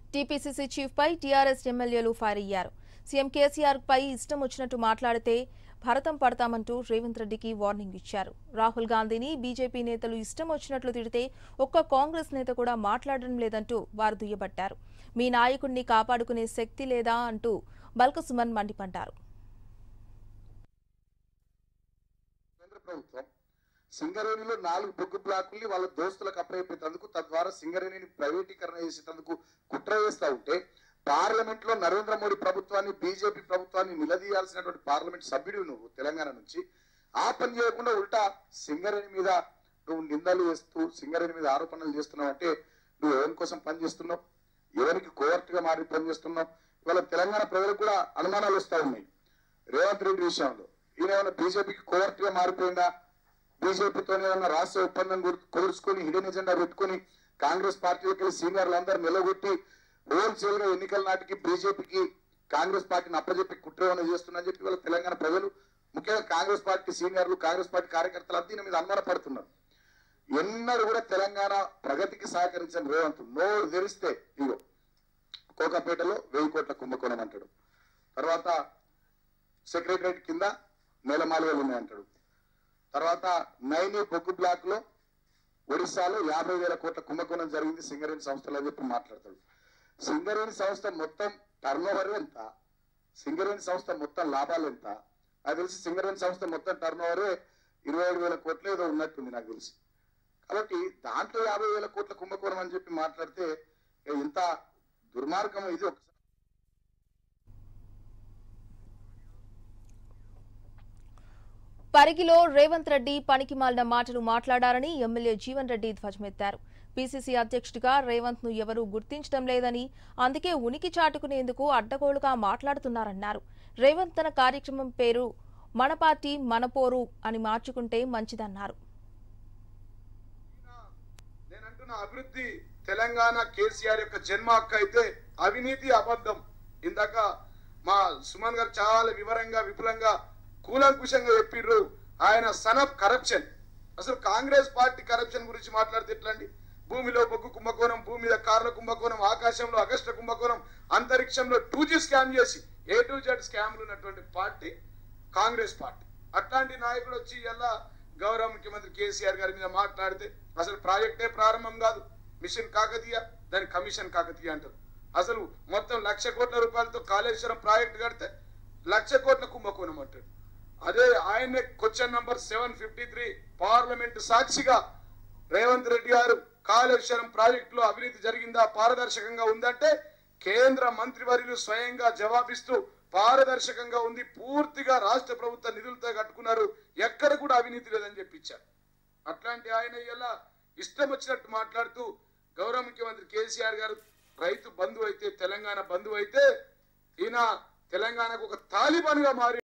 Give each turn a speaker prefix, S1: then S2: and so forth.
S1: TPCC chief పై TRS ఎమ్మెల్యేలు fire అయ్యారు సీఎం కేసీఆర్ పై ఇష్టం వచ్చినట్టు మాట్లాడితే భరతం పడతామంటూ రేవంత్ రెడ్డికి వార్నింగ్ ఇచ్చారు రాహుల్ గాంధీని బీజేపీ నేతలు ఇష్టం వచ్చినట్లు తిడితే ఒక్క కాంగ్రెస్ నేత కూడా మాట్లాడడం లేదంటూ వారు దుయ్యబట్టారు మీ నాయకుడిని కాపాడుకునే శక్తి లేదా అంటూ బల్కసుమన్ మండిపడ్డారు
S2: కేంద్ర ప్రభుత్వం సింగరేణిలో నాలుగు బొగ్గు బ్లాకుల్ని వాళ్ళ దోస్తులకు అప్పయ్యేందుకు తద్వారా సింగరేణిని ప్రైవేటీకరణ చేసేందుకు కుట్ర చేస్తా ఉంటే పార్లమెంట్ లో నరేంద్ర మోడీ ప్రభుత్వాన్ని బీజేపీ ప్రభుత్వాన్ని నిలదీయాల్సినటువంటి పార్లమెంట్ సభ్యుడు నువ్వు తెలంగాణ నుంచి ఆ పని చేయకుండా ఉల్టా సింగరేణి మీద నువ్వు నిందలు చేస్తూ సింగరేణి మీద ఆరోపణలు చేస్తున్నావు అంటే నువ్వు ఎవరి కోసం పని చేస్తున్నావు ఎవరికి కోవర్ట్ గా మారి పని చేస్తున్నావు ఇవాళ తెలంగాణ ప్రజలకు కూడా అనుమానాలు వస్తా ఉన్నాయి రేవంత్ రెడ్డి విషయంలో ఈయన ఏమైనా బీజేపీకి కోవర్ట్ గా మారిపోయిందా బీజేపీతో ఏమైనా రాష్ట్ర ఒప్పందం కుదుర్- కుదుర్చుకొని హిడెన్ ఎజెండా పెట్టుకొని కాంగ్రెస్ పార్టీలకి సీనియర్లు అందరూ నిలగొట్టి హోల్సేల్ గా ఎన్నికల నాటికి బీజేపీకి కాంగ్రెస్ పార్టీని అప్పచెప్పి కుట్ర ఏమైనా చేస్తుందని చెప్పి వాళ్ళ తెలంగాణ ప్రజలు ముఖ్యంగా కాంగ్రెస్ పార్టీ సీనియర్లు కాంగ్రెస్ పార్టీ కార్యకర్తలు అంతా దీని మీద అనుమానపడుతున్నారు ఎన్నడూ కూడా తెలంగాణ ప్రగతికి సహకరించిన రేవంత్ నోరు తెరిస్తే ఇగో కోకాపేటలో వెయ్యి కోట్ల కుంభకోణం అంటాడు తర్వాత సెక్రటరేట్ కింద నేలమాలిగలు ఉన్నాయంటాడు తర్వాత నైని బొగ్గు బ్లాక్ లో ఒడిశాలో యాభై వేల కోట్ల కుంభకోణం జరిగింది సింగరేణి సంస్థలో అని చెప్పి మాట్లాడతాడు సింగరేణి సంస్థ మొత్తం టర్న్ ఓవర్ ఎంత సింగరేణి సంస్థ మొత్తం లాభాలు ఎంత నాకు తెలిసి సింగరేణి సంస్థ మొత్తం టర్న్ ఓవరే ఇరవై ఏడు వేల కోట్లు ఏదో ఉన్నట్టుంది నాకు తెలిసి కాబట్టి దాంట్లో యాభై వేల కోట్ల కుంభకోణం అని చెప్పి మాట్లాడితే ఏ ఇంత దుర్మార్గం ఇది ఒకసారి
S1: పరిగిలో రేవంత్ రెడ్డి పనికి మాలిన మాటలు మాట్లాడారని ఎమ్మెల్యే జీవన్ రెడ్డి ధ్వజమెత్తారు పీసీసీ అధ్యక్షుడిగా రేవంత్ ను ఎవరూ గుర్తించడం లేదని అందుకే ఉనికి చాటుకునేందుకు అడ్డగోలుగా మాట్లాడుతున్నారన్నారు రేవంత్ తన కార్యక్రమం పేరు మన పార్టీ మన పోరు అని మార్చుకుంటే మంచిదన్నారు
S2: నేను అంటున్న అభివృద్ధి తెలంగాణ కేసీఆర్ యొక్క జన్మ హక్కు అయితే అవినీతి అబద్ధం ఇందాక మా సుమన్ గారు చాలా వివరంగా విపులంగా కూలంకుషంగా చెప్పిర్రు ఆయన సన్ ఆఫ్ కరప్షన్ అసలు కాంగ్రెస్ పార్టీ కరప్షన్ గురించి మాట్లాడితే ఎట్లండి భూమిలో బొగ్గు కుంభకోణం భూమి మీద కార్ల కుంభకోణం ఆకాశంలో అగస్ట కుంభకోణం అంతరిక్షంలో టూ జీ స్కామ్ చేసి ఏ టు జెడ్ స్కామ్లు ఉన్నటువంటి పార్టీ కాంగ్రెస్ పార్టీ అట్లాంటి నాయకుడు వచ్చి ఎలా గౌరవ ముఖ్యమంత్రి కేసీఆర్ గారి మీద మాట్లాడితే అసలు ప్రాజెక్టే ప్రారంభం కాదు మిషన్ కాకతీయ దాని కమిషన్ కాకతీయ అంటారు అసలు మొత్తం లక్ష కోట్ల రూపాయలతో కాళేశ్వరం ప్రాజెక్ట్ కడితే లక్ష కోట్ల కుంభకోణం అంటాడు అదే ఆయనే question number seven fifty three parliament సాక్షిగా రేవంత్ రెడ్డి గారు కాళేశ్వరం ప్రాజెక్టులో అవినీతి జరిగిందా పారదర్శకంగా ఉందంటే కేంద్ర మంత్రివర్యులు స్వయంగా జవాబిస్తూ పారదర్శకంగా ఉంది పూర్తిగా రాష్ట్ర ప్రభుత్వ నిధులతో కట్టుకున్నారు ఎక్కడ కూడా అవినీతి లేదని చెప్పించారు అట్లాంటి ఆయన ఇలా ఇష్టం వచ్చినట్టు మాట్లాడుతూ గౌరవ ముఖ్యమంత్రి కేసీఆర్ గారు రైతు బంధువు అయితే తెలంగాణ బంధువు అయితే ఈయన తెలంగాణకు ఒక తాలిబాన్గా మారి